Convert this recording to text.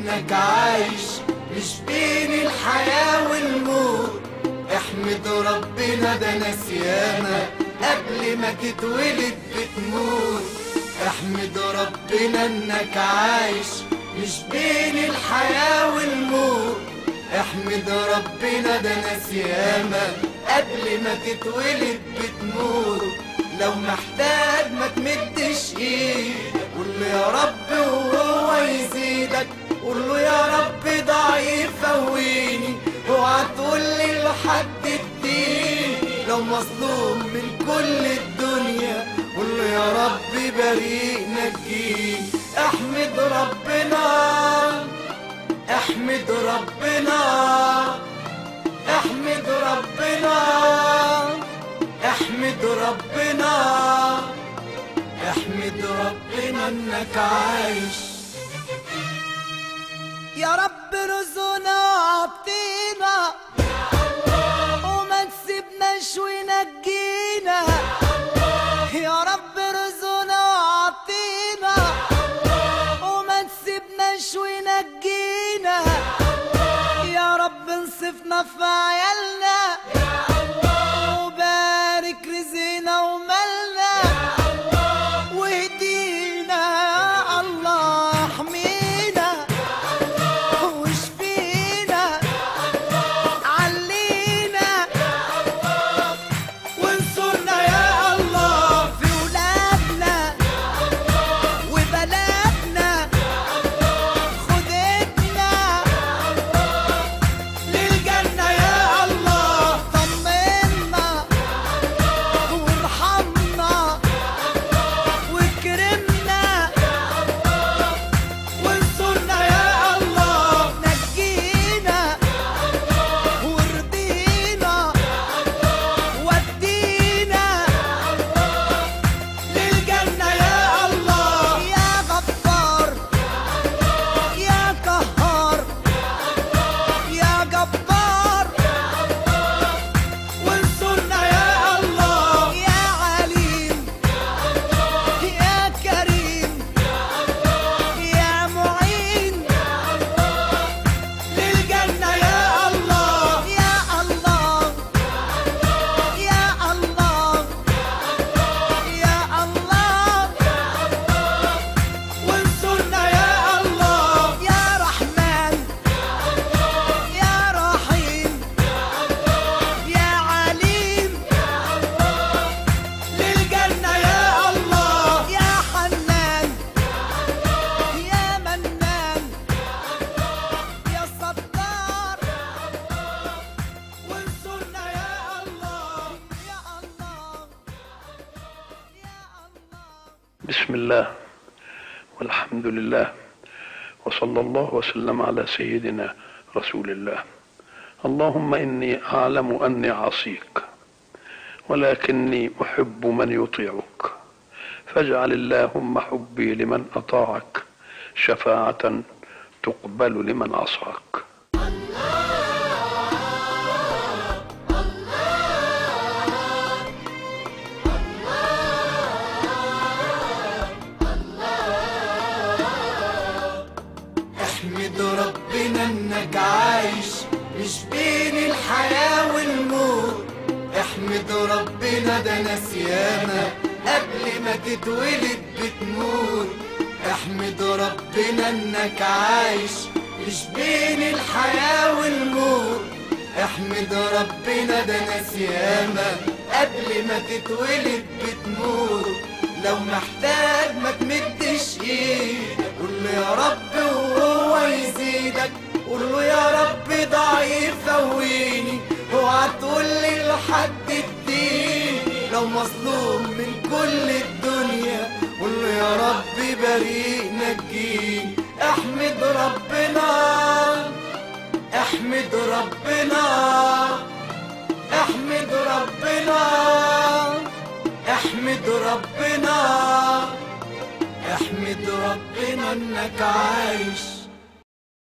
انك عايش مش بين الحياة والموت احمد ربنا ده ناس ياما قبل ما تتولد بتموت احمد ربنا انك عايش مش بين الحياة والموت احمد ربنا ده ناس ياما قبل ما تتولد بتموت لو محتاج ما تمدش ايدك قول له يا رب وهو يزيدك قول له يا رب ضعيف قويني اوعى تقول لي لحد اديني لو مظلوم من كل الدنيا قول له يا رب بريء نجيني احمد ربنا احمد ربنا احمد ربنا احمد ربنا احمد ربنا انك عايش يا رب رزقنا وعطينا وما تسيبناش ونجينا يا رب رزقنا وعطينا وما تسيبناش ونجينا يا رب انصفنا في عيالنا وبارك رزقنا ومالنا واهدينا يا الله احمينا واشفينا علينا وانصرنا يا الله في ولادنا وبلدنا خدتنا للجنة يا الله طمنا وارحمنا واكرمنا وانصرنا يا الله نجينا وارضينا ودينا للجنة يا الله يا غفار يا قهار يا جبار وانصرنا يا الله يا عليم يا كريم يا معين للجنة يا الله يا الله يا الله يا الله وانصرنا يا الله يا رحمن يا رحيم يا عليم للجنة يا الله يا حنان يا منان يا ستار وانصرنا يا الله يا الله يا الله بسم الله والحمد لله وصلى الله وسلم على سيدنا رسول الله اللهم اني اعلم اني عصيك ولكني احب من يطيعك فاجعل اللهم حبي لمن اطاعك شفاعه تقبل لمن عصاك احمد ربنا انك عايش مش بين الحياة والموت احمد ربنا ده ناس ياما قبل ما تتولد بتموت احمد ربنا انك عايش مش بين الحياة والموت احمد ربنا ده ناس ياما قبل ما تتولد بتموت لو محتاج ما تمدش ايدك قول له يا رب وهو يزيدك قول له يا رب ضعيف قويني اوعى تقول لي لحد اديني لو مظلوم من كل الدنيا قول له يا رب بريء نجيني احمد ربنا احمد ربنا احمد ربنا احمد ربنا احمد ربنا انك عايش